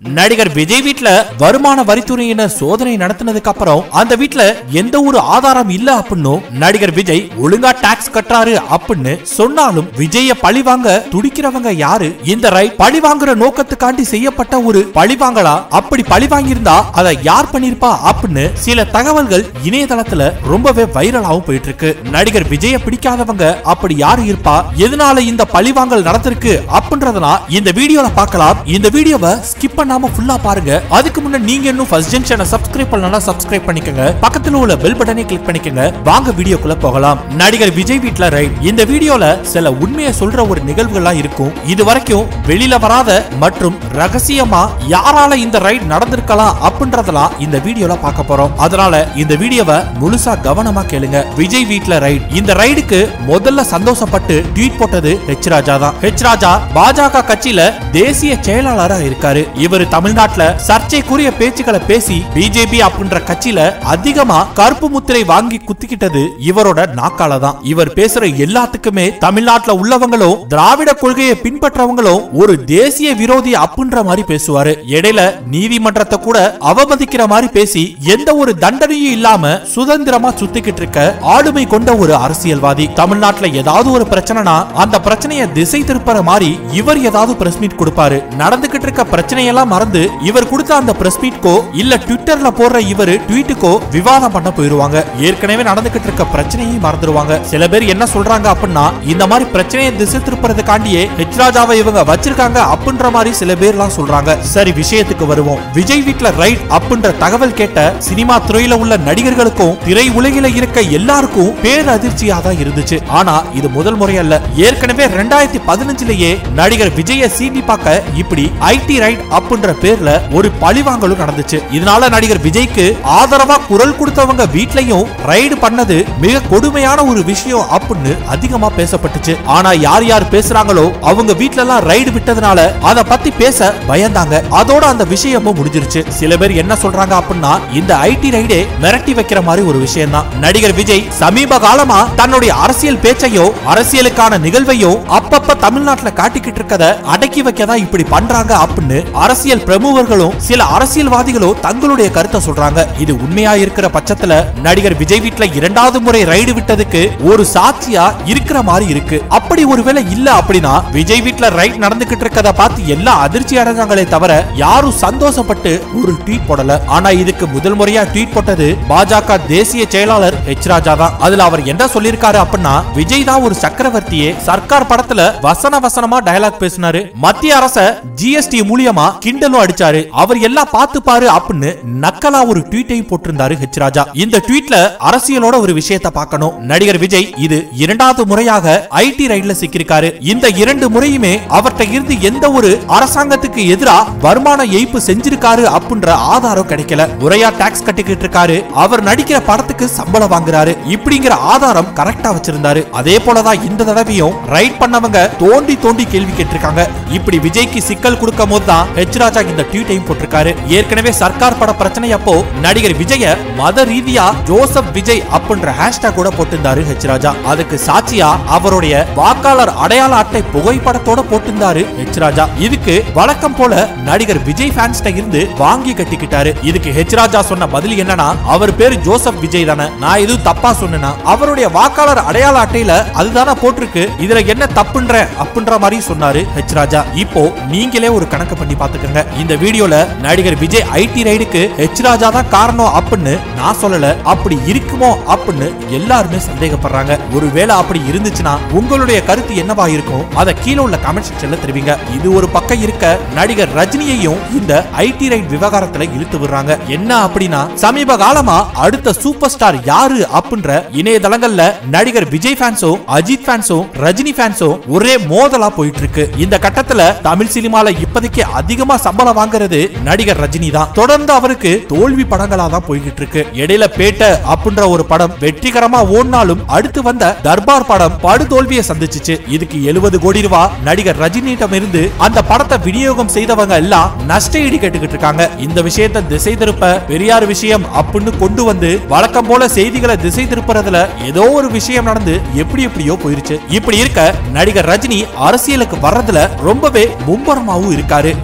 நடிகர் விஜய் வீட்ல வருமான வரித்துறையினர் சோதனை நடத்தினதுக்கு அப்புறம் அந்த வீட்ல எந்த ஒரு ஆதாரம் இல்ல அப்படின்னு நடிகர் விஜய் ஒழுங்கா டாக்ஸ் கட்டுறாரு அப்படின்னு சொன்னாலும் விஜய பழி வாங்க துடிக்கிறவங்க யாரு இந்த ரைட் பழி வாங்குற நோக்கத்துக்காண்டி செய்யப்பட்ட ஒரு பழி வாங்கலா அப்படி பழி வாங்கியிருந்தா அதை யார் பண்ணிருப்பா அப்படின்னு சில தகவல்கள் இணையதளத்துல ரொம்பவே வைரலாவும் போயிட்டு இருக்கு நடிகர் விஜய பிடிக்காதவங்க அப்படி யாரு இருப்பா எதனால இந்த பழிவாங்கல் நடந்திருக்கு அப்படின்றதெல்லாம் இந்த வீடியோல பார்க்கலாம் இந்த வீடியோவை ஸ்கிப் பண்ணாம ஃபுல்லா பாருங்க அதுக்கு முன்னாடி நீங்க இன்னும் ஃபர்ஸ்ட் ஜங்ஷனை சப்ஸ்கிரைப் பண்ணலனா சப்ஸ்கிரைப் பண்ணிக்கங்க பக்கத்துல உள்ள பெல் பட்டனை கிளிக் பண்ணிக்கங்க வாங்க வீடியோக்குள்ள போகலாம் நடிகர் விஜய் வீட்ல ரைட் இந்த வீடியோல சில உண்மையை சொல்ற ஒரு நிகழ்வுகள்லாம் இருக்கும் இது வரைக்கும் வெளியில வராத மற்றும் ரகசியமா யாரால இந்த ரைட் நடந்திருக்கலாம் அப்படின்றதெல்லாம் இந்த வீடியோல பார்க்க போறோம் அதனால இந்த வீடியோவை முழுசா கவனமா கேளுங்க விஜய் வீட்ல ரைட் இந்த ரைடுக்கு முதல்ல சந்தோஷப்பட்டு ட்வீட் போட்டது ஹெச் ராஜா தான் ஹெச் ராஜா பாஜக கட்சியில தேசிய செயலாளரா இருக்காரு இவர் தமிழ்நாட்டுல சர்ச்சைக்குரிய பேச்சுக்களை பேசி பிஜேபி அப்படின்ற கட்சியில அதிகமா கருப்பு முத்திரை வாங்கி குத்திக்கிட்டது இவரோட நாக்கால தான் இவர் பேசுற எல்லாத்துக்குமே தமிழ்நாட்டுல உள்ளவங்களும் திராவிட கொள்கையை பின்பற்றவங்களும் ஒரு தேசிய விரோதி அப்படின்ற மாதிரி பேசுவாரு இடையில நீதிமன்றத்தை கூட அவமதிக்கிற மாதிரி பேசி எந்த ஒரு தண்டனையும் இல்லாம சுதந்திரமா சுத்திக்கிட்டு இருக்க ஆளுமை கொண்ட ஒரு அரசியல்வாதி தமிழ்நாட்டுல ஏதாவது ஒரு பிரச்சனைனா அந்த பிரச்சனையை திசை திருப்புற மாதிரி இவர் ஏதாவது பிரஸ் மீட் கொடுப்பாரு நடந்துகிட்டு இருக்க பிரச்சனையெல்லாம் மறந்து இவர் கொடுத்த அந்த பிரஸ் மீட்கோ இல்ல ட்விட்டர்ல போடுற இவர் ட்வீட்டுக்கோ விவாதம் பண்ண போயிருவாங்க ஏற்கனவே நடந்துகிட்டு இருக்க பிரச்சனையும் மறந்துடுவாங்க சில பேர் என்ன சொல்றாங்க அப்படின்னா இந்த மாதிரி பிரச்சனையை திசை திருப்புறதுக்காண்டியே ஹெச் ராஜாவை இவங்க வச்சிருக்காங்க அப்படின்ற மாதிரி சில பேர்லாம் சொல்றாங்க சரி விஷயத்துக்கு வருவோம் விஜய் வீட்ல ரைட் அப்படின்ற தகவல் கேட்ட சினிமா துறையில உள்ள நடிகர்களுக்கும் திரை உலகில இருக்க எல்லாருக்கும் பேரதிர்ச்சியா தான் இருந்துச்சு ஆனா இது முதல் முறை அல்ல ஏற்கனவே ரெண்டாயிரத்தி பதினஞ்சுலயே நடிகர் விஜய சீண்டி பார்க்க இப்படி ஐடி ரைட் அப்படின்ற பேர்ல ஒரு பழிவாங்கலும் நடந்துச்சு இதனால நடிகர் விஜய்க்கு ஆதரவா குரல் கொடுத்தவங்க வீட்லயும் ரைடு பண்ணது மிக கொடுமையான ஒரு விஷயம் அப்படின்னு அதிகமா பேசப்பட்டுச்சு ஆனா யார் யார் பேசுறாங்களோ அவங்க வீட்ல எல்லாம் ரைடு விட்டதுனால அத பத்தி பேச பயந்தாங்க அதோட அந்த விஷயமும் முடிஞ்சிருச்சு சில பேர் என்ன சொல்றாங்க அப்படின்னா இந்த ஐடி ரைடே மிரட்டி வைக்கிற மாதிரி ஒரு விஷயம் தான் நடிகர் விஜய் சமீப காலமா தன்னுடைய அரசியல் பேச்சையோ அரசியலுக்கான நிகழ்வையோ அப்பப்ப தமிழ்நாட்டுல காட்டிக்கிட்டு இருக்கத அடக்கி வைக்கதான் இப்படி பண்றாங்க அப்படின்னு அரசியல் பிரமுகர்களும் சில அரசியல்வாதிகளும் தங்களுடைய கருத்தை சொல்றாங்க இது உண்மையா இருக்கிற பட்சத்துல நடிகர் விஜய் வீட்ல இரண்டாவது முறை ரைடு விட்டதுக்கு ஒரு சாட்சியா இருக்கிற மாதிரி இருக்கு அப்படி ஒருவேளை இல்ல அப்படின்னா விஜய் வீட்ல ரைட் நடந்துகிட்டு இருக்கத பார்த்து எல்லாம் அதிர்ச்சி அடைஞ்சாங்களே தவிர யாரும் சந்தோஷப்பட்டு ஒரு ட்வீட் போடல ஆனா இதுக்கு முதல் முறையா ட்வீட் போட்டது பாஜக தேசிய செயலாளர் ஹெச் ராஜா தான் அதுல அவர் என்ன சொல்லிருக்காரு அப்படின்னா விஜய் தான் ஒரு சக்கரவர்த்தியே சர்க்கார் படத்துல வசன வசனமா டயலாக் பேசினாரு மத்திய அரச ஜிஎஸ்டி மூலியமா கிண்டலும் அடிச்சாரு அவர் எல்லாம் பார்த்து பாரு அப்படின்னு நக்கலா ஒரு ட்வீட்டையும் போட்டிருந்தாரு ஹெச் ராஜா இந்த ட்வீட்ல அரசியலோட ஒரு விஷயத்தை பார்க்கணும் நடிகர் விஜய் இது இரண்டாவது முறையாக ஐடி ரைட்ல சிக்கியிருக்காரு இந்த இரண்டு முறையுமே அவர்கிட்ட இருந்து எந்த ஒரு அரசாங்கத்துக்கு எதிரா வருமான ஏய்ப்பு செஞ்சிருக்காரு அப்படின்ற ஆதாரம் கிடைக்கல முறையா டாக்ஸ் கட்டிக்கிட்டு இருக்காரு அவர் நடிக்கிற படத்துக்கு சம்பளம் வாங்குறாரு இப்படிங்கிற ஆதாரம் கரெக்டா வச்சிருந்தாரு அதே போலதான் இந்த தடவையும் ரைட் பண்ணவங்க தோண்டி தோண்டி கேள்வி கேட்டிருக்காங்க இப்படி விஜய்க்கு சிக்கல் கொடுக்கும் போது தான் ஹெச் ராஜா இந்த ட்வீட்டையும் போட்டிருக்காரு ஏற்கனவே சர்க்கார் பட பிரச்சனை அப்போ நடிகர் விஜய மத ரீதியா ஜோசப் விஜய் அப்படின்ற ஹேஷ்டாக் கூட போட்டிருந்தாரு ஹெச் ராஜா அதுக்கு சாட்சியா அவருடைய வாக்காளர் அடையாள அட்டை புகைப்படத்தோட போட்டிருந்தாரு ஹெச் ராஜா இதுக்கு வழக்கம் போல நடிகர் விஜய் ஃபேன்ஸ்ட இருந்து வாங்கி கட்டிக்கிட்டாரு இதுக்கு ஹெச் ராஜா சொன்ன பதில் என்னன்னா அவர் பேரு ஜோசப் விஜய் தானே நான் எதுவும் தப்பா சொன்னேனா அவருடைய வாக்காளர் அடையாள அட்டையில அதுதானே போட்டிருக்கு இதுல என்ன தப்புன்ற அப்படின்ற மாதிரி சொன்னாரு ஹெச் ராஜா இப்போ நீங்களே ஒரு கணக்கு பண்ணி பாத்துக்கங்க இந்த வீடியோல நடிகர் விஜய் ஐடி ரைடுக்கு ஹெச் ராஜா தான் காரணம் அப்படின்னு நான் சொல்லல அப்படி இருக்குமோ அப்படின்னு எல்லாருமே சந்தேகப்படுறாங்க ஒருவேளை அப்படி இருந்துச்சுன்னா உங்களுடைய கருத்து என்னவா இருக்கும் அதை கீழே உள்ள கமெண்ட் செக்ஷன்ல தெரிவிங்க இது ஒரு பக்கம் இருக்க நடிகர் ரஜினியையும் இந்த ஐடி ரைட் விவகாரத்துல இழுத்து விடுறாங்க என்ன அப்படின்னா சமீப காலமா அடுத்த சூப்பர் ஸ்டார் யாரு அப்படின்ற இணையதளங்கள்ல நடிகர் விஜய் ஃபேன்ஸும் அஜித் ஃபேன்ஸும் ரஜினி ஃபேன்ஸும் ஒரே மோதலா போயிட்டு இருக்கு இந்த கட்டத்துல தமிழ் சினிமால இப்போதைக்கு அதிகமா சம்பளம் வாங்குறது நடிகர் ரஜினி தான் தொடர்ந்து அவருக்கு தோல்வி படங்களா தான் போய்கிட்டு இருக்கு இடையில பேட்ட அப்படின்ற ஒரு படம் வெற்றிகரமா ஓடினாலும் அடுத்து வந்த தர்பார் படம் படு தோல்வியை சந்திச்சுச்சு இதுக்கு எழுபது கோடி ரூபாய் நடிகர் ரஜினியிடம் இருந்து அந்த படத்தை விநியோகம் செய்தவங்க எல்லாம் நஷ்ட ஈடு கேட்டுக்கிட்டு இருக்காங்க இந்த விஷயத்தை திசை திருப்ப பெரியார் விஷயம் அப்படின்னு கொண்டு வந்து வழக்கம் போல செய்திகளை திசை திருப்புறதுல ஏதோ ஒரு விஷயம் நடந்து எப்படி எப்படியோ போயிருச்சு இப்படி இருக்க நடிகர் ரஜினி அரசியலுக்கு வர்றதுல ரொம்பவே மும்பரமாவும் இருக்காரு இவருக்கு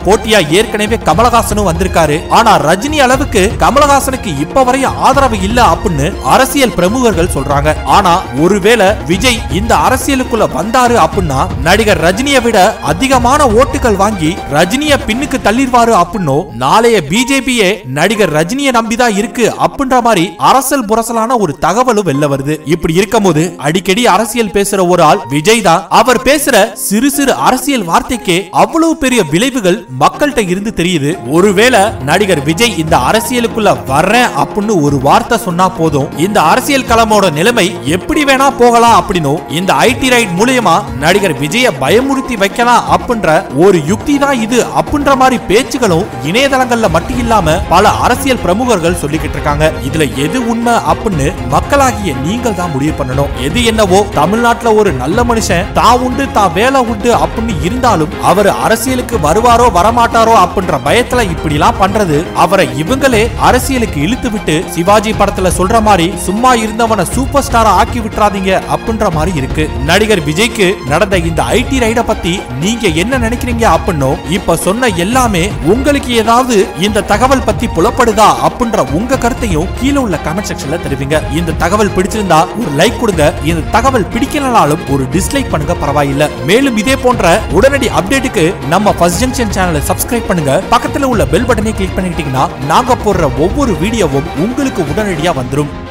போட்டியா ஏற்கனவே கமலஹாசனும் வந்திருக்காரு ஆனா ரஜினி அளவுக்கு கமலஹாசனுக்கு இப்ப வரையும் ஆதரவு இல்ல அப்படின்னு அரசியல் பிரமுகர்கள் சொல்றாங்க ஆனா ஒருவேளை விஜய் இந்த அரசியலுக்குள்ள வந்தாரு அப்படின்னா நடிகர் ரஜினியை விட அதிகமான ஓட்டுகள் வாங்கி ரஜினிய பின்னுக்கு தள்ளிடுவாரு அப்படின்னோ நாளைய பிஜேபியே நடிகர் ரஜினியை நம்பிதான் இருக்கு அப்படின்ற மாதிரி அரசல் புரசலான ஒரு தகவலும் வெளில வருது இப்படி இருக்கும்போது அடிக்கடி அரசியல் பேசுற ஒரு ஆள் விஜய் தான் அவர் பேசுற சிறு சிறு அரசியல் வார்த்தைக்கே அவ்வளவு பெரிய விளைவுகள் மக்கள்கிட்ட இருந்து தெரியுது ஒருவேளை நடிகர் விஜய் இந்த அரசியலுக்குள்ள வர்றேன் அப்படின்னு ஒரு வார்த்தை சொன்னா போதும் இந்த அரசியல் களமோட நிலைமை எப்படி வேணா போகலாம் அப்படின்னும் இந்த ஐடி ரைட் மூலியமா நடிகர் விஜய பயமுறுத்தி வைக்கலாம் அப்படின்ற ஒரு யுக்தி தான் இது அப்படின்ற மாதிரி பேச்சுகளும் இணையதளங்கள்ல மட்டும் இல்லாம பல அரசியல் பிரமுகர்கள் சொல்லிக்கிட்டு இருக்காங்க இதுல எது உண்மை அப்படின்னு மக்களாகிய நீங்கள் தான் முடிவு பண்ணணும் எது என்னவோ தமிழ்நாட்டுல ஒரு நல்ல மனுஷன் தான் உண்டு தான் வேலை உண்டு அப்படின்னு இருந்தாலும் அவர் அரசியலுக்கு வருவாரோ வரமாட்டாரோ அப்படின்ற பயத்துல இப்படி எல்லாம் பண்றது அவரை இவங்களே அரசியலுக்கு இழுத்து விட்டு சிவாஜி படத்துல சொல்ற மாதிரி சும்மா இருந்தவன சூப்பர் ஸ்டாரா ஆக்கி விட்டுறாதீங்க அப்படின்ற மாதிரி இருக்கு நடிகர் விஜய்க்கு நடந்த இந்த ஐடி ரைட பத்தி நீங்க என்ன நினைக்கிறீங்க அப்படின்னோ இப்ப சொன்ன எல்லாமே உங்களுக்கு ஏதாவது இந்த தகவல் பத்தி புலப்படுதா அப்படின்ற உங்க கருத்தையும் கீழே உள்ள கமெண்ட் செக்ஷன்ல தெரிவிங்க இந்த தகவல் பிடிச்சிருந்தா ஒரு லைக் கொடுங்க இந்த தகவல் பிடிக்கலனாலும் ஒரு டிஸ்லைக் பண்ணுங்க பரவாயில்ல மேலும் இதே போன்ற உடனடி அப்டேட்டுக்கு நம்ம ஃபர்ஸ்ட் ஜங்ஷன் சேனலை சப்ஸ்கிரைப் பண்ணுங்க பக்கத்துல உள்ள பெல் பட்டனை கிளிக் பண்ணிக்கிட்டீங்கன்னா நாங்க போடுற ஒவ்வொரு வீடியோவும் உங்களுக்கு உடனடியா வந்துரும்